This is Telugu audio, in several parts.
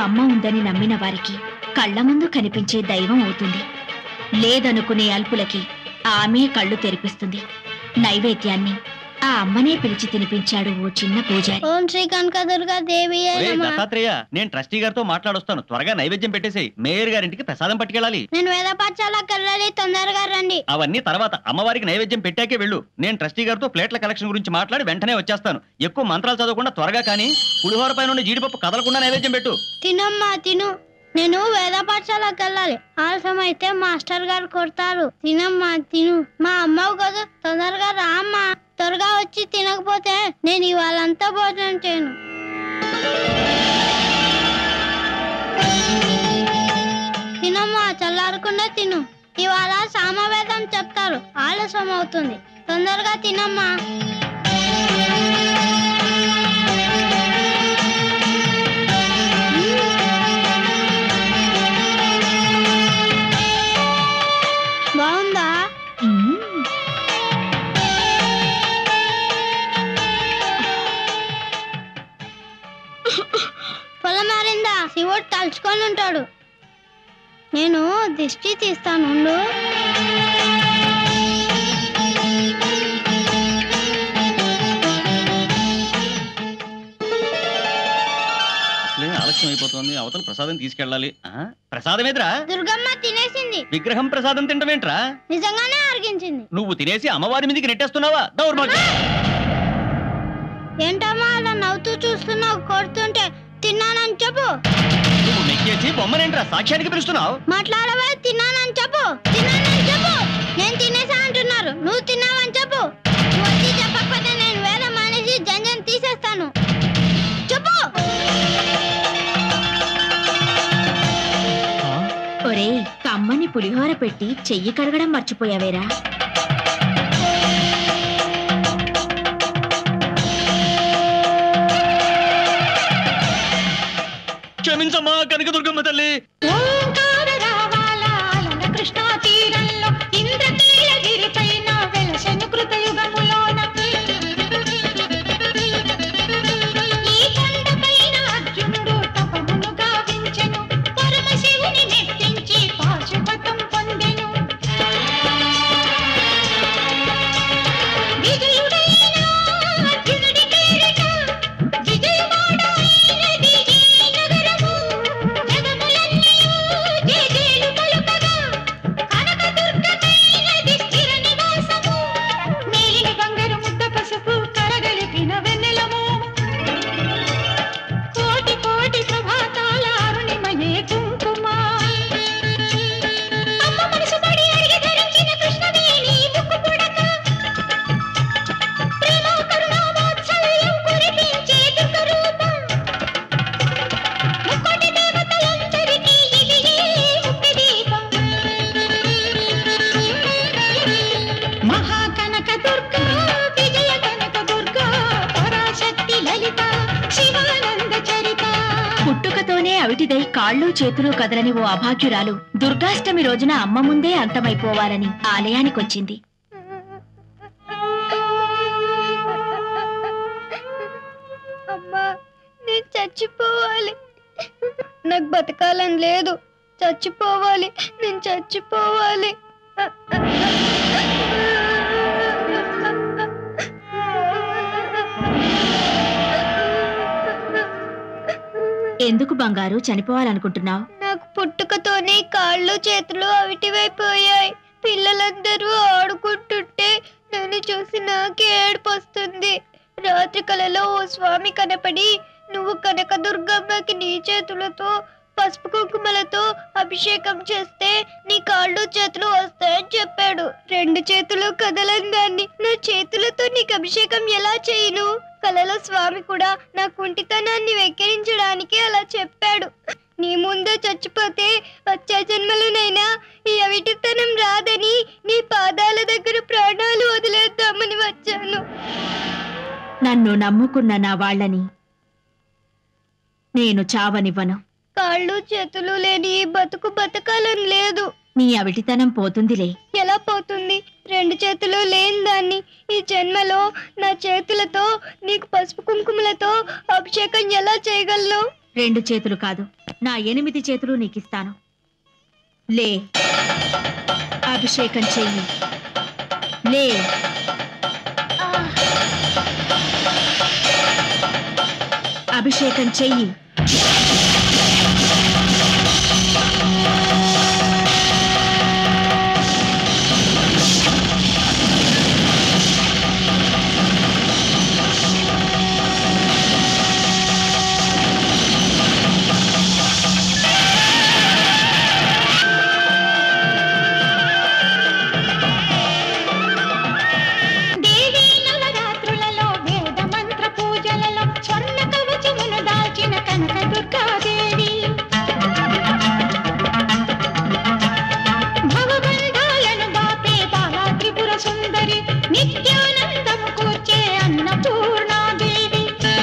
అమ్మ ఉందని నమ్మిన వారికి కళ్ళ ముందు కనిపించే దైవం అవుతుంది లేదనుకునే అల్పులకి ఆమె కళ్ళు తెరిపిస్తుంది నైవేద్యాన్ని ఆ అమ్మనే పిలిచి తినిపించాడు ఓ చిన్న పూజారి ఓం శ్రీ కనకదుర్గా దేవి ఒరేయ్ దత్తాత్రేయ నేను ట్రస్టీ గారితో మాట్లాడొస్తాను త్వరగా నైవేద్యం పెట్టేసేయ్ మేయర్ గారింటికి ప్రసాదం పట్టుకెళ్ళాలి నేను వేద పాఠశాలకు వెళ్ళాలి తొందరగా రండి అవన్నీ తర్వాత అమ్మవారికి నైవేద్యం పెట్టాకే వెళ్ళు నేను ట్రస్టీ గారితో ప్లేట్ల కలెక్షన్ గురించి మాట్లాడి వెంటనే వచ్చేస్తాను ఎక్కువ మంత్రాలు చదవకుండా త్వరగా కానీ పులిహోర పైన ఉన్న జీడిపప్పు కదలకుండా నైవేద్యం పెట్టు తినమ్మా తిను నేను వేద పాఠశాలకు వెళ్ళాలి ఆలస్యం అయితే మాస్టర్ గారు కొడతారు తినమ్మా తిను మా అమ్మవు కదా తొందరగా రా అమ్మా త్వరగా వచ్చి తినకపోతే నేను ఇవాళంతా భోజనం చేయను తినమ్మా చల్లారకుండా తిను ఇవాళ సామవేదం చెప్తారు ఆలస్యం అవుతుంది తొందరగా తినమ్మా బాగుందా మ్మ్. పొలం మారిందా శివుడు తలుచుకొని ఉంటాడు నేను దిష్టి తీస్తాను ఉండు. అసలే ఆలస్యం అయిపోతుంది అవతల ప్రసాదం తీసుకెళ్ళాలి ఆ? ప్రసాదం ఎదురా దుర్గమ్మ తినేసింది విగ్రహం ప్రసాదం తింటమేంట్రా నిజంగానే అరిగించింది నువ్వు తినేసి అమ్మవారి మీదకి నెట్టేస్తున్నావా దౌర్భాగ్యం ఏంటమ్మా అలా నవ్వుతూ చూస్తున్నావు కొడుతుంటే తిన్నానని చెప్పు నువ్వు నెక్కేసి బొమ్మనేంట్రా సాక్ష్యానికి పిలుస్తున్నావు మాట్లాడవే తిన్నానని చెప్పు తిన్నానని చెప్పు నేను తినేసా అంటున్నారు నువ్వు తిన్నావని చెప్పు నువ్వు వచ్చి చెప్పకపోతే నేను వేరే మానేసి జంజన్ తీసేస్తాను చెప్పు ఒరేయ్ కమ్మని పులిహోర పెట్టి చెయ్యి కడగడం మర్చిపోయావేరా క్షమించమ్మా కనకదుర్గమ్మ తల్లి ఓంకార రావాల కృష్ణా తీరంలో ఇంద్రకీలగిరి పైన వెలసెను కృతయుగములోన ఈ కొండపైన అర్జునుడు తపమును గావించెను పరమశివుని మెప్పించి పాశుపతం పొందెను విజయుడైన అర్జునుడి పేరిట విజయవాడైనది ఈ నగరము జగములన్నయూ జేజేలు పలుకగా కనకదుర్గమైనది స్థిర నివాసము నీలిన బంగారు ముద్ద పసుపు కరగలిపిన వెన్నెలము కోటి కోటి ప్రభాతాల అరుణిమయే కుంకుమ అమ్మ మనసు పడి అడిగి ధరించిన కృష్ణవేణి ముక్కు పుడక ప్రేమ కరుణ వాత్సల్యం కురిపించే దుర్గ రూపం ముక్కోటి దేవతలందరికీ ఇది ముక్తి దీపం మహాకనక దుర్గా విజయ కనక దుర్గా పరాశక్తి లలిత శివానంద చరిత పుట్టుకతోనే అవిటిదై కాళ్ళు చేతులు కదలని ఓ అభాగ్యురాలు దుర్గాష్టమి రోజున అమ్మ ముందే అంతమైపోవాలని ఆలయానికొచ్చింది అమ్మా నేను చచ్చిపోవాలి నాకు బతకాలని లేదు చచ్చిపోవాలి నేను చచ్చిపోవాలి ఎందుకు బంగారు చనిపోవాలనుకుంటున్నావు నాకు పుట్టుకతోనే కాళ్ళు చేతులు అవిటివైపోయాయి పిల్లలందరూ ఆడుకుంటుంటే నన్ను చూసి నాకే ఏడుపు వస్తుంది రాత్రి కలలో ఓ స్వామి కనపడి నువ్వు కనక దుర్గమ్మకి నీ చేతులతో పసుపు కుంకుమలతో అభిషేకం చేస్తే నీ కాళ్ళు చేతులు వస్తాయని చెప్పాడు రెండు చేతులు కదలని దాన్ని నా చేతులతో నీకు అభిషేకం ఎలా చేయను కలలో స్వామి కూడా నా కుంటితనాన్ని వెక్కిరించడానికి అలా చెప్పాడు నీ ముందే చచ్చిపోతే వచ్చే జన్మలోనైనా ఈ అవిటితనం రాదని నీ పాదాల దగ్గర ప్రాణాలు వదిలేద్దామని వచ్చాను నన్ను నమ్ముకున్న నా వాళ్ళని నేను చావనివ్వను కాళ్ళు చేతులు లేని ఈ బతుకు బతకాలని లేదు నీ అవిటితనం పోతుందిలే ఎలా పోతుంది రెండు చేతులు లేని దాన్ని ఈ జన్మలో నా చేతులతో నీకు పసుపు కుంకుమలతో అభిషేకం ఎలా చేయగలను రెండు చేతులు కాదు నా ఎనిమిది చేతులు నీకిస్తాను లే అభిషేకం చెయ్యి లే అభిషేకం చెయ్యి దేవీ నవరాత్రులలో వేద మంత్ర పూజలలో స్వర్ణ కవచమును దాల్చిన కనక దుర్గాదేవి భవబంధాలను బాపే బాలా త్రిపుర సుందరి నిత్యానందము కూర్చే అన్నపూర్ణాదేవి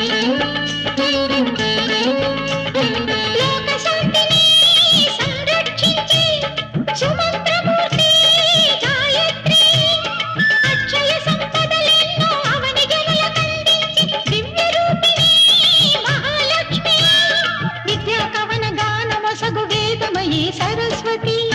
లోక శాంతిని సంరక్షించే సుమంత్రమూర్తి గాయత్రి అక్షయ సంపదలెన్నో అవని గెలలకందించి దివ్య రూపిణి మహాలక్ష్మి విద్యా కవన గానమొసగు వేదమయీ సరస్వతి